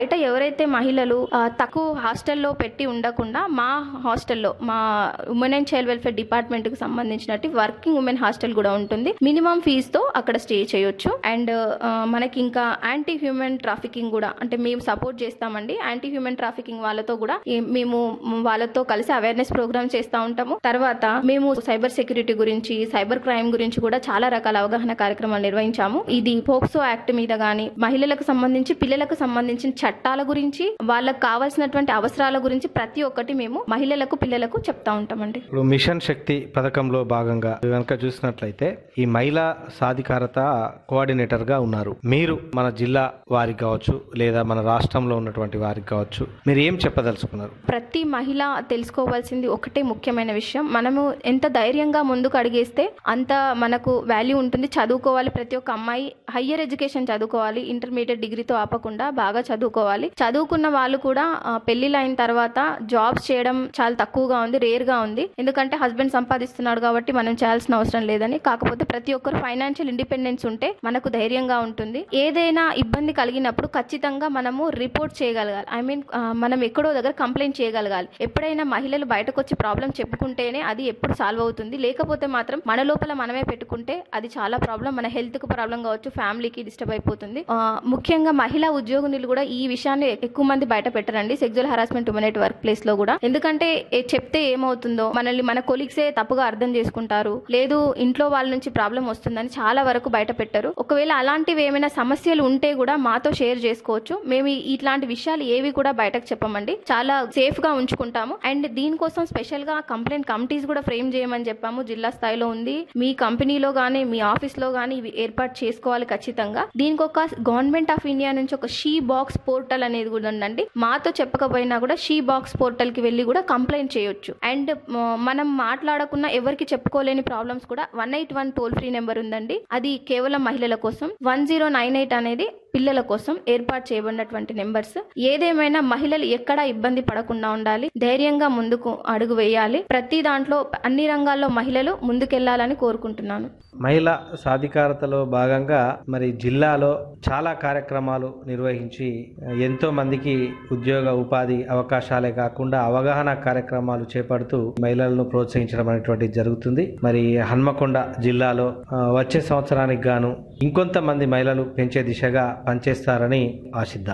బయట ఎవరైతే మహిళలు ఆ, తక్కువ హాస్టల్లో పెట్టి ఉండకుండా మా హాస్టల్లో మా women and child welfare department కి సంబంధించినట్టు వర్కింగ్ ఉమెన్ హాస్టల్ కూడా ఉంటుంది మినిమం ఫీజుతో అక్కడ స్టే చేయొచ్చు అండ్ మనకి ఇంకా యాంటీ హ్యూమన్ ట్రాఫికింగ్ కూడా అంటే మేము సపోర్ట్ చేస్తామండి యాంటీ హ్యూమన్ ట్రాఫికింగ్ వాళ్ళతో కూడా ఈ- మేము వాళ్ళతో కలిసి అవేర్నెస్ ప్రోగ్రామ్ చేస్తూ ఉంటాము తర్వాత మేము సైబర్ సెక్యూరిటీ గురించి సైబర్ క్రైమ్ గురించి కూడా చాలా రకాల అవగాహన కార్యక్రమాలు నిర్వహించాము ఇది పోక్సో యాక్ట్ మీద గానీ మహిళలకు సంబంధించి పిల్లలకు సంబంధించిన చట్టాల గురించి వాళ్ళకు కావాల్సినటువంటి అవసరాల గురించి ప్రతి ఒక్కటి మేము మహిళలకు పిల్లలకు చెప్తా ఉంటామండి ఇప్పుడు మిషన్ శక్తి పథకంలో భాగంగా కనుక చూసినట్లయితే ఈ మహిళా సాధికారత కోఆర్డినేటర్ గా ఉన్నారు మీరు మన జిల్లా వారికి కావచ్చు లేదా మన రాష్ట్రంలో ఉన్నటువంటి వారికి కావచ్చు మీరు ఏం చెప్పదలుచుకున్నారు ప్రతి మహిళ తెలుసుకోవాల్సింది ఒకటే ముఖ్యమైన విషయం మనము ఎంత ధైర్యంగా ముందుకు అడిగేస్తే అంత మనకు వాల్యూ ఉంటుంది చదువుకోవాలి ప్రతి ఒక్క అమ్మాయి హయ్యర్ ఎడ్యుకేషన్ చదువుకోవాలి ఇంటర్మీడియట్ డిగ్రీతో ఆపకుండా బాగా చదువుకోవాలి చదువుకున్న వాళ్ళు కూడా ఆ, పెళ్లిళ్ళు అయిన తర్వాత జాబ్స్ చేయడం చాలా తక్కువగా ఉంది రేర్ గా ఉంది ఎందుకంటే హస్బెండ్ సంపాదిస్తున్నాడు కాబట్టి మనం చేయాల్సిన అవసరం లేదని కాకపోతే ప్రతి ఒక్కరు ఫైనాన్షియల్ ఇండిపెండెన్స్ ఉంటే మనకు ధైర్యంగా ఉంటుంది ఏదైనా ఇబ్బంది కలిగినప్పుడు ఖచ్చితంగా మనము రిపోర్ట్ చేయగలగాలి ఐ మీన్ మనం ఎక్కడో దగ్గర కంప్లైంట్ చేయగలగాలి ఎప్పుడైనా మహిళలు బయటకు వచ్చి ప్రాబ్లం చెప్పుకుంటేనే అది ఎప్పుడు సాల్వ్ అవుతుంది లేకపోతే మాత్రం మన లోపల మనమే పెట్టుకుంటే అది చాలా ప్రాబ్లం మన హెల్త్ కు ప్రాబ్లం కావచ్చు ఫ్యామిలీకి డిస్టర్బ్ అయిపోతుంది ఆ, ముఖ్యంగా మహిళా ఉద్యోగినులు కూడా ఈ విషయాన్ని ఎక్కువ మంది బయట పెట్టరండి sexual harassment women at workplace లో కూడా ఎందుకంటే ఏ- చెప్తే ఏమవుతుందో మనల్ని మన కొలీగ్సే తప్పుగా అర్థం చేసుకుంటారు లేదు ఇంట్లో వాళ్ళ నుంచి ప్రాబ్లం వస్తుందని చాలా వరకు బయట పెట్టరు ఒకవేళ అలాంటివి ఏమైనా సమస్యలు ఉంటే కూడా మాతో షేర్ చేసుకోవచ్చు మేము ఈ- ఇట్లాంటి విషయాలు ఏవి కూడా బయటకు చెప్పమండి చాలా సేఫ్ గా ఉంచుకుంటాము అండ్ దీనికోసం స్పెషల్ గా కంప్లైంట్ కమిటీస్ కూడా ఫ్రేమ్ చేయమని చెప్పాము జిల్లా స్థాయిలో ఉంది మీ కంపెనీలో గానీ మీ ఆఫీస్ లో గానీ ఇవి ఏర్పాటు చేసుకోవాలి ఖచ్చితంగా దీనికి ఒక గవర్నమెంట్ ఆఫ్ ఇండియా నుంచి ఒక షీ బాక్స్ పోర్టల్ అనేది కూడా ఉందండి మాతో చెప్పకపోయినా కూడా షీ బాక్స్ పోర్టల్ కి వెళ్ళి కూడా కంప్లైంట్ చేయొచ్చు అండ్ మనం మాట్లాడకున్న ఎవరికి చెప్పుకోలేని ప్రాబ్లమ్స్ కూడా one eight one toll free number ఉందండి అది కేవలం మహిళల కోసం వన్ జీరో నైన్ ఎయిట్ అనేది పిల్లల కోసం ఏర్పాటు చేయబడినటువంటి నెంబర్స్ ఏదేమైనా మహిళలు ఎక్కడా ఇబ్బంది పడకుండా ఉండాలి ధైర్యంగా ముందుకు అడుగు వేయాలి ప్రతి దాంట్లో అన్ని రంగాల్లో మహిళలు ముందుకెళ్లాలని కోరుకుంటున్నాను మహిళా సాధికారతలో భాగంగా మరి జిల్లాలో చాలా కార్యక్రమాలు నిర్వహించి ఎంతో మందికి ఉద్యోగ ఉపాధి అవకాశాలే కాకుండా అవగాహన కార్యక్రమాలు చేపడుతూ మహిళలను ప్రోత్సహించడం అనేటువంటిది జరుగుతుంది మరి హన్మకొండ జిల్లాలో ఆ, వచ్చే సంవత్సరానికి గాను ఇంకొంతమంది మహిళలు పెంచే దిశగా పనిచేస్తారని ఆశిద్దాం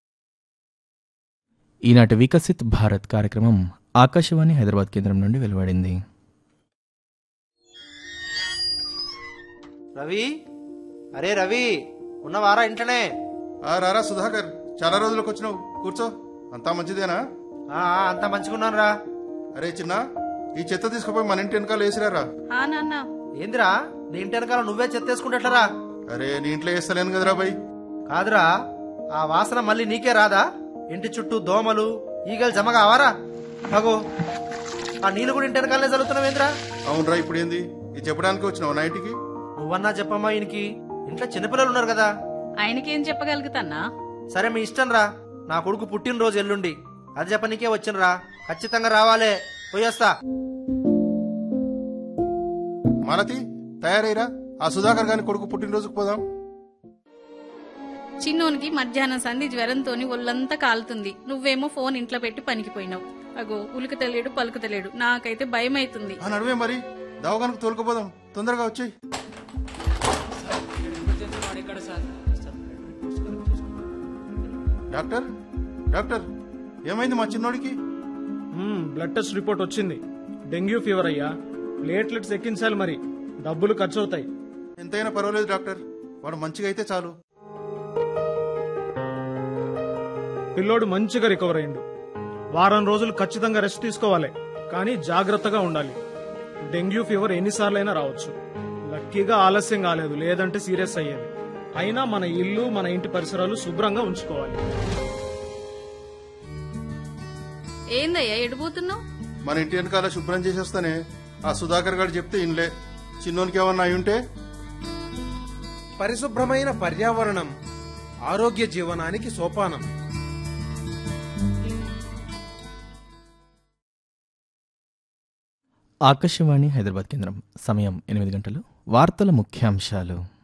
ఈనాటి వికసిత్ భారత్ కార్యక్రమం ఆకాశవాణి హైదరాబాద్ కేంద్రం నుండి వెలువడింది రవి అరే రవి ఉన్నవారా ఇంట్లోనే ఆ రారా సుధాకర్ చాలా రోజులకు వచ్చినావు కూర్చో అంతా మంచిదేనా ఆ, ఆ, అంతా మంచిగున్నాను రా అరే చిన్న ఈ చెత్త తీసుకుపోయి మన ఇంటి వెనకాల వేసిరారా ఆ నాన్న ఏందిరా నీ ఇంటి వెనకాల నువ్వే చెత్తేసుకుంటట్లరా అరే నీ ఇంట్లో వేస్తలేను కదరా బై కాదురా ఆ వాసన మళ్ళీ నీకే రాదా ఇంటి చుట్టూ దోమలు ఈగలు జమ కావారా అగో ఆ నీళ్ళు కూడా ఇంటి వెనకాలనే చల్లుతున్నావేంద్రా అవునరా ఇప్పుడు ఏంది ఇది చెప్పడానికి వచ్చినావు నైట్కి నువ్వన్నా చెప్పమ్మా ఈయనకి ఇంట్లో చిన్నపిల్లలు ఉన్నారు కదా ఆయనకేం చెప్పగలుగుతాన్నా సరే మీ ఇష్టం రా నా కొడుకు పుట్టినరోజు ఎల్లుండి అది చెప్పనీకే వచ్చినరా ఖచ్చితంగా రావాలే పోయేస్తా మాలతి తయారైరా ఆ సుధాకర్ గాని కొడుకు పుట్టినరోజుకు పోదాం చిన్నోనికి మధ్యాహ్నం సంధి జ్వరంతోని ఒళ్ళంతా కాలుతుంది నువ్వేమో ఫోన్ ఇంట్లో పెట్టి పనికిపోయినావు అగో ఉలికి తెలియడు పలుకు తెలియడు నాకైతే భయం అవుతుంది ఆ నడువే మరి దవాఖానకు తోలుకుపోదాం తొందరగా వచ్చేయి డాక్టర్ డాక్టర్ ఏమైంది మా చిన్నోడికి మ్మ్, బ్లడ్ టెస్ట్ రిపోర్ట్ వచ్చింది డెంగ్యూ ఫీవర్ అయ్యా ప్లేట్లెట్స్ ఎక్కించాలి మరి డబ్బులు ఖర్చు అవుతాయి ఎంతైనా పర్వాలేదు డాక్టర్ వాడు మంచిగా అయితే చాలు పిల్లోడు మంచిగా రికవర్ అయిండు వారం రోజులు ఖచ్చితంగా రెస్ట్ తీసుకోవాలి కానీ జాగ్రత్తగా ఉండాలి డెంగ్యూ ఫీవర్ ఎన్నిసార్లైనా రావచ్చు లక్కీగా ఆలస్యం కాలేదు లేదంటే సీరియస్ అయ్యేది అయినా మన ఇల్లు మన ఇంటి పరిసరాలు శుభ్రంగా ఉంచుకోవాలి ఏందయ్యా ఎడిపోతున్నావు మన ఇంటి వెనకాల శుభ్రం చేసేస్తానే ఆ సుధాకర్ గారు చెప్తే ఇన్లే చిన్నోనికి ఏమన్నా అయి ఉంటే పరిశుభ్రమైన పర్యావరణం ఆరోగ్య జీవనానికి సోపానం ఆకాశవాణి హైదరాబాద్ కేంద్రం సమయం ఎనిమిది గంటలు వార్తల ముఖ్యాంశాలు